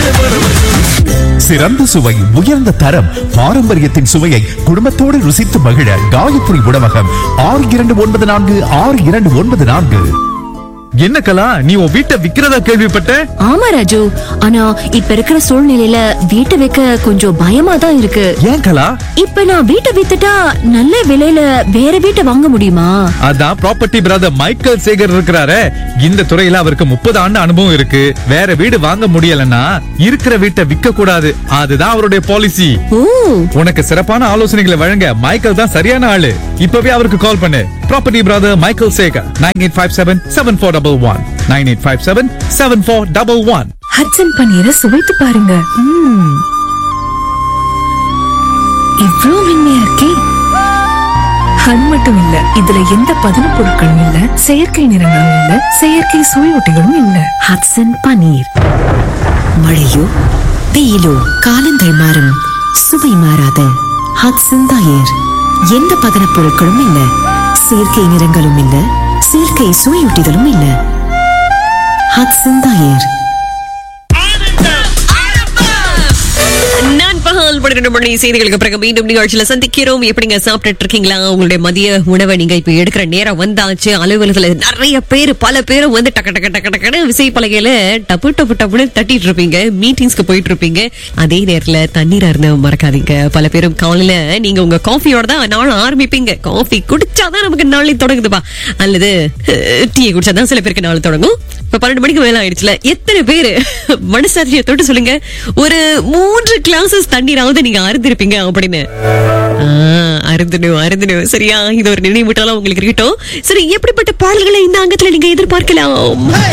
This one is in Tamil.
சிறந்த சுவை உயர்ந்த தரம் பாரம்பரியத்தின் சுவையை குடும்பத்தோடு ருசித்து மகிழ காயத்ரி உணவகம் ஆறு இரண்டு ஒன்பது நான்கு ஆறு இரண்டு ஒன்பது நான்கு என்ன கலா நீ உன் வீட்டை விக்கிறதா கேள்விப்பட்டேன் ஆமா ராஜு ஆனா இப்ப இருக்கிற சூழ்நிலையில வீட்டை வைக்க கொஞ்சம் பயமா தான் இருக்கு ஏன் கலா இப்ப நான் வீட்டை வித்துட்டா நல்ல விலையில வேற வீட்டை வாங்க முடியுமா அதான் ப்ராப்பர்ட்டி பிரதர் மைக்கேல் சேகர் இருக்கிறாரே இந்த துறையில அவருக்கு முப்பது ஆண்டு அனுபவம் இருக்கு வேற வீடு வாங்க முடியலன்னா இருக்கிற வீட்டை விற்க கூடாது அதுதான் அவருடைய பாலிசி ஓ உனக்கு சிறப்பான ஆலோசனைகளை வழங்க மைக்கேல் தான் சரியான ஆளு இப்பவே அவருக்கு கால் பண்ணு property brother Michael Sekar nine eight five seven seven four double one nine eight five seven seven four double one Hatsun பன்னீரை சுவைத்து பாருங்க ம்ம். இவ்ளோ மென்மையா இருக்கே அது மட்டும் இல்ல இதுல எந்த பதன பொருட்களும் இல்ல செயற்கை நிறங்களும் இல்ல செயற்கை சுவையொட்டிகளும் இல்ல ஹட்சன் பன்னீர் மழையோ வெயிலோ காலங்கள் மாறும் சுவை மாறாத ஹட்சன் தயிர் எந்த பதனப் பொருட்களும் இல்ல செயற்கை நிறங்களும் இல்ல செயற்கை சுவையூட்டிகளும் இல்ல ஹட்சன் தயிர் நண்பகல் பன்னிரண்டு மணி செய்திகளுக்கு பிறகு மீண்டும் நிகழ்ச்சியில சந்திக்கிறோம் எப்படிங்க சாப்பிட்டுட்டு இருக்கீங்களா உங்களுடைய மதிய உணவை நீங்க இப்ப எடுக்கிற நேரம் வந்தாச்சு அலுவலகத்துல நிறைய பேர் பல பேரும் வந்து டக்கு டக்கு டக்கு டக்குன்னு விசை பலகையில டப்பு டப்பு டப்புன்னு தட்டிட்டு இருப்பீங்க மீட்டிங்ஸ்க்கு போயிட்டு இருப்பீங்க அதே நேரத்துல தண்ணீர் அருந்த மறக்காதீங்க பல பேரும் காலையில நீங்க உங்க காஃபியோட தான் நாள் ஆரம்பிப்பீங்க காஃபி குடிச்சாதான் நமக்கு நாளை தொடங்குதுப்பா அல்லது டீ குடிச்சாதான் சில பேருக்கு நாள் தொடங்கும் இப்ப பன்னெண்டு மணிக்கு மேல ஆயிடுச்சுல எத்தனை பேரு மனசாட்சியை தொட்டு சொல்லுங்க ஒரு மூன்று கிளாஸஸ் தண்ணீராவது நீங்க அருந்திருப்பீங்க அப்படின்னு ஆ, அருந்தணும் அருந்தணும் சரியா இது ஒரு நினைவூட்டலாம் உங்களுக்கு இருக்கட்டும் சரி எப்படிப்பட்ட பாடல்களை இந்த அங்கத்துல நீங்க எதிர்பார்க்கலாம்